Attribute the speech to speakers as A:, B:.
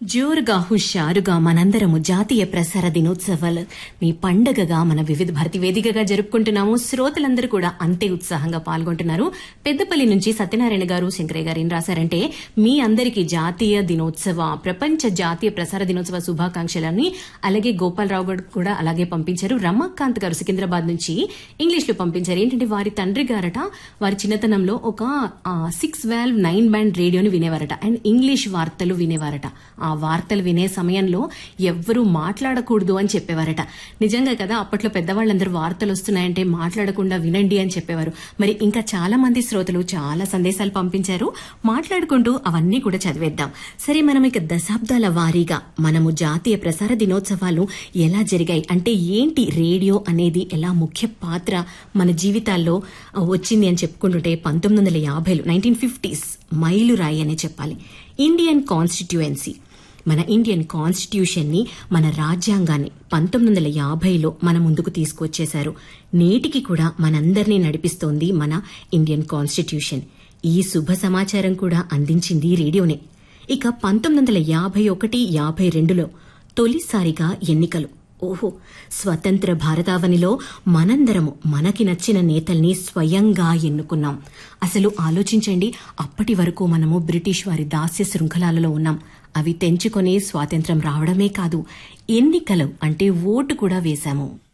A: జోరుగా హుషారుగా మనందరము జాతీయ ప్రసార దినోత్సవాలు మీ పండగగా మన వివిధ భారతి వేదికగా జరుపుకుంటున్నాము శ్రోతలందరూ కూడా అంతే ఉత్సాహంగా పాల్గొంటున్నారు పెద్దపల్లి నుంచి సత్యనారాయణ గారు శంకరయ్య గారు ఏం రాశారంటే మీ అందరికీ జాతీయ దినోత్సవ ప్రపంచ జాతీయ ప్రసార దినోత్సవ శుభాకాంక్షలని అలాగే గోపాలరావు గారు కూడా అలాగే పంపించారు రమాకాంత్ గారు సికింద్రాబాద్ నుంచి ఇంగ్లీష్ లో పంపించారు ఏంటంటే వారి తండ్రి గారట వారి చిన్నతనంలో ఒక సిక్స్ వాల్వ్ నైన్ బ్యాండ్ రేడియోని వినేవారట అండ్ ఇంగ్లీష్ వార్తలు వినేవారట ఆ వార్తలు వినే సమయంలో ఎవ్వరూ మాట్లాడకూడదు అని చెప్పేవారట నిజంగా కదా అప్పట్లో పెద్దవాళ్ళందరూ వార్తలు వస్తున్నాయంటే మాట్లాడకుండా వినండి అని చెప్పేవారు మరి ఇంకా చాలా మంది శ్రోతలు చాలా సందేశాలు పంపించారు మాట్లాడుకుంటూ అవన్నీ కూడా చదివేద్దాం సరే మనం ఇక దశాబ్దాల వారీగా మనము జాతీయ ప్రసార దినోత్సవాలు ఎలా జరిగాయి అంటే ఏంటి రేడియో అనేది ఎలా ముఖ్య పాత్ర మన జీవితాల్లో వచ్చింది అని చెప్పుకుంటుంటే పంతొమ్మిది వందల యాభైలు నైన్టీన్ ఫిఫ్టీస్ మైలురాయి అనే చెప్పాలి ఇండియన్ కాన్స్టిట్యుయెన్సీ మన ఇండియన్ కాన్స్టిట్యూషన్ ని మన రాజ్యాంగాన్ని పంతొమ్మిది వందల యాభైలో మన ముందుకు తీసుకొచ్చేశారు నేటికి కూడా మనందరినీ నడిపిస్తోంది మన ఇండియన్ కాన్స్టిట్యూషన్ ఈ శుభ సమాచారం కూడా అందించింది రేడియోనే ఇక పంతొమ్మిది వందల యాభై ఒకటి యాభై రెండులో తొలిసారిగా ఎన్నికలు ఓహో స్వతంత్ర భారతావనిలో మనందరము మనకి నచ్చిన నేతల్ని స్వయంగా ఎన్నుకున్నాం అసలు ఆలోచించండి అప్పటి వరకు మనము బ్రిటిష్ వారి దాస్య శృంఖలాలలో ఉన్నాం అవి తెంచుకొని స్వాతంత్రం రావడమే కాదు ఎన్నికలు అంటే ఓటు కూడా వేశాము